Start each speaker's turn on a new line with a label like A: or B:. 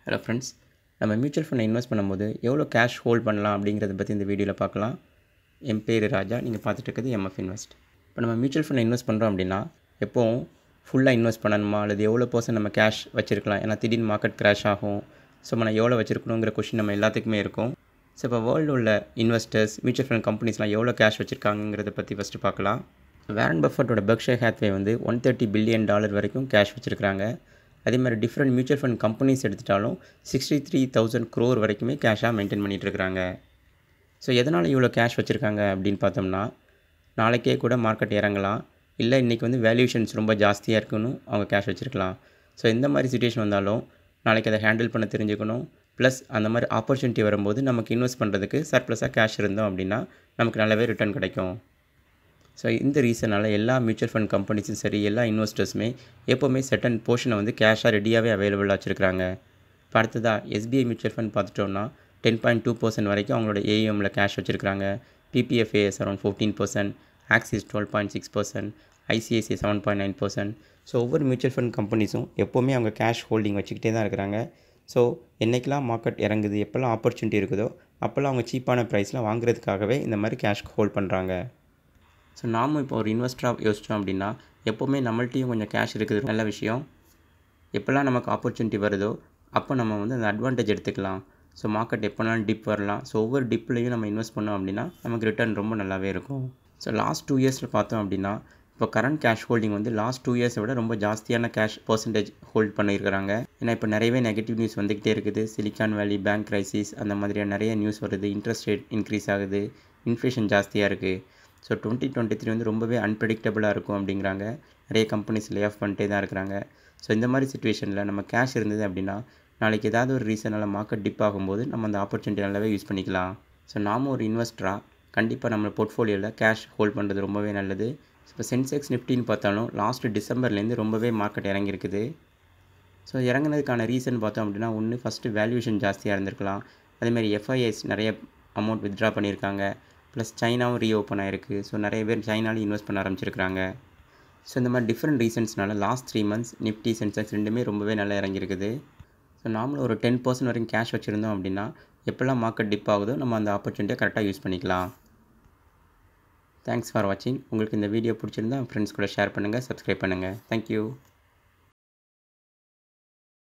A: hello friends நம்ம mutual ஃபண்டை invest பண்ணும்போது எவ்வளோ கேஷ் ஹோல்ட் பண்ணலாம் அப்படிங்கிறத பற்றி இந்த வீடியோவில் பார்க்கலாம் என் பேர் ராஜா நீங்கள் பார்த்துட்டு இருக்கிறது எம்எஃப் இன்வெஸ்ட் இப்போ நம்ம மியூச்சுவல் ஃபண்டை இன்வெஸ்ட் பண்ணுறோம் அப்படின்னா எப்போவும் ஃபுல்லாக இன்வெஸ்ட் பண்ணணுமா அல்லது எவ்வளோ பர்சன்ட் நம்ம கேஷ் வச்சுருக்கலாம் ஏன்னா திடீர்னு மார்க்கெட் கிராஷ் ஆகும் ஸோ நம்ம எவ்வளோ வச்சுருக்கணுங்கிற கொஷின் நம்ம எல்லாத்துக்குமே இருக்கும் ஸோ இப்போ வேர்ல்டு உள்ள இன்வெஸ்டர்ஸ் மியூச்சுவல் ஃபண்ட் கம்பெனிஸ்லாம் எவ்வளோ கேஷ் வச்சுருக்காங்கிறத பற்றி ஃபஸ்ட்டு பார்க்கலாம் வேரன் பஃபட்டோட பெர்க்ஷயர் ஹேத்வே வந்து ஒன் தேர்ட்டி பில்லியன் டாலர் வரைக்கும் கேஷ் வச்சுருக்காங்க அதே மாதிரி டிஃப்ரெண்ட் மியூச்சுவல் ஃபண்ட் கம்பெனிஸ் எடுத்துட்டாலும் சிக்ஸ்டி த்ரீ தௌசண்ட் க்ரோர் வரைக்குமே கேஷாக மெயின்டைன் பண்ணிகிட்டு இருக்கிறாங்க ஸோ எதனால் இவ்வளோ கேஷ் வச்சுருக்காங்க அப்படின்னு பார்த்தோம்னா நாளைக்கே கூட மார்க்கெட் இறங்கலாம் இல்லை இன்றைக்கி வந்து வேல்யூஷன்ஸ் ரொம்ப ஜாஸ்தியாக இருக்குன்னு அவங்க கேஷ் வச்சுருக்கலாம் ஸோ எந்த மாதிரி சுச்சுவேஷன் வந்தாலும் நாளைக்கு அதை ஹேண்டில் பண்ண தெரிஞ்சுக்கணும் ப்ளஸ் அந்த மாதிரி ஆப்பர்ச்சுனிட்டி வரும்போது நமக்கு இன்வெஸ்ட் பண்ணுறதுக்கு சர்ப்ளஸாக கேஷ் இருந்தோம் அப்படின்னா நமக்கு நல்லாவே ரிட்டர்ன் கிடைக்கும் ஸோ இந்த ரீசனால் எல்லா மியூச்சுவல் ஃபண்ட் கம்பெனிஸும் சரி எல்லா இன்வெஸ்டர்ஸுமே எப்போவுமே செட்டன் போர்ஷனை வந்து கேஷாக ரெடியாகவே அவைலபிளாக வச்சுருக்காங்க இப்போ அடுத்ததாக எஸ்பிஐ மியூச்சுவல் ஃபண்ட் பார்த்துட்டோம்னா டென் பாயிண்ட் டூ பர்சன்ட் வரைக்கும் அவங்களோட ஏஎம்மில் கேஷ் வச்சுருக்காங்க PPFAS around fourteen percent Axis twelve point six percent ICICI seven point nine percent so ஒவ்வொரு மியூச்சுவல் ஃபண்ட் கம்பெனிஸும் எப்போவுமே அவங்க கேஷ் ஹோல்டிங் வச்சுக்கிட்டே தான் இருக்கிறாங்க ஸோ என்றைக்கெல்லாம் மார்க்கெட் இறங்குது எப்போல்லாம் ஆப்பர்ச்சுனிட்டி இருக்குதோ அப்போல்லாம் அவங்க சீப்பான ப்ரைஸில் வாங்குறதுக்காகவே இந்த மாதிரி கேஷ் ஹோல்ட் பண்ணுறாங்க ஸோ நாமும் இப்போ ஒரு இன்வெஸ்டராக யோசித்தோம் அப்படின்னா எப்போவுமே நம்மள்ட்டையும் கொஞ்சம் கேஷ் இருக்குது நல்ல விஷயம் எப்போல்லாம் நமக்கு ஆப்பர்ச்சுனிட்டி வருதோ அப்போ நம்ம வந்து அந்த அட்வான்டேஜ் எடுத்துக்கலாம் ஸோ மார்க்கெட் எப்போனாலும் டிப் வரலாம் ஸோ ஒவ்வொரு டிப்லையும் நம்ம இன்வெஸ்ட் பண்ணோம் அப்படின்னா நமக்கு ரிட்டர்ன் ரொம்ப நல்லாவே இருக்கும் ஸோ லாஸ்ட் டூ இயர்ஸில் பார்த்தோம் அப்படின்னா இப்போ கரண்ட் கேஷ் ஹோல்டிங் வந்து லாஸ்ட் டூ இயர்ஸை விட ரொம்ப ஜாஸ்தியான கேஷ் பர்சன்டேஜ் ஹோல்ட் பண்ணியிருக்கிறாங்க ஏன்னா இப்போ நிறையவே நெகட்டிவ் நியூஸ் வந்துக்கிட்டே இருக்குது சிலிக்கான் வேலி பேங்க் கிரைசிஸ் அந்த மாதிரியான நிறைய நியூஸ் வருது இன்ட்ரெஸ்ட் ரேட் இன்க்ரீஸ் ஆகுது இன்ஃப்ளேஷன் ஜாஸ்தியாக இருக்குது ஸோ டுவெண்ட்டி டுவெண்ட்டி த்ரீ வந்து ரொம்பவே அன்பிரடிக்டபுளாக இருக்கும் அப்படிங்கிறாங்க நிறைய கம்பெனிஸ் லே ஆஃப் பண்ணிட்டே தான் இருக்கிறாங்க ஸோ இந்த மாதிரி சுச்சுவேஷனில் நம்ம கேஷ் இருந்தது அப்படின்னா நாளைக்கு ஏதாவது ஒரு ரீசனால் மார்க்கெட் டிப் ஆகும்போது நம்ம அந்த ஆப்பர்ச்சுனிட்டி நல்லாவே யூஸ் பண்ணிக்கலாம் ஸோ நாம ஒரு இன்வெஸ்டராக கண்டிப்பாக நம்ம போர்ட்ஃபோலியோவில் கேஷ் ஹோல்ட் பண்ணுறது ரொம்பவே நல்லது இப்போ சென்செக்ஸ் நிஃப்டின்னு பார்த்தாலும் லாஸ்ட் டிசம்பர்லேருந்து ரொம்பவே மார்க்கெட் இறங்கியிருக்குது ஸோ இறங்குனதுக்கான ரீசன் பார்த்தோம் அப்படின்னா ஒன்று ஃபஸ்ட்டு வேல்யூஷன் ஜாஸ்தியாக இருந்திருக்கலாம் அதேமாதிரி எஃப்ஐஎஸ் நிறைய அமௌண்ட் வித்ட்ரா பண்ணியிருக்காங்க ப்ளஸ் சைனாவும் ரீஓப்பன் ஆகிருக்கு ஸோ நிறைய பேர் சைனாலையும் இன்வெஸ்ட் பண்ண ஆரம்பிச்சிருக்காங்க ஸோ இந்த மாதிரி டிஃப்ரெண்ட் ரீசன்ஸ்னால last three months Nifty Sensex ரெண்டுமே ரொம்பவே நல்லா இறங்கியிருக்குது ஸோ நாமளும் ஒரு டென் பர்சன்ட் வரைக்கும் கேஷ் வச்சுருந்தோம் அப்படின்னா எப்போல்லாம் மார்க்கெட் டிப் ஆகுதோ நம்ம அந்த ஆப்பர்ச்சுனிட்டியை கரெக்டாக யூஸ் பண்ணிக்கலாம் தேங்க்ஸ் ஃபார் வாட்சிங் உங்களுக்கு இந்த வீடியோ பிடிச்சிருந்தா ஃப்ரெண்ட்ஸ் கூட ஷேர் பண்ணுங்கள் சப்ஸ்கிரைப் பண்ணுங்கள் தேங்க்யூ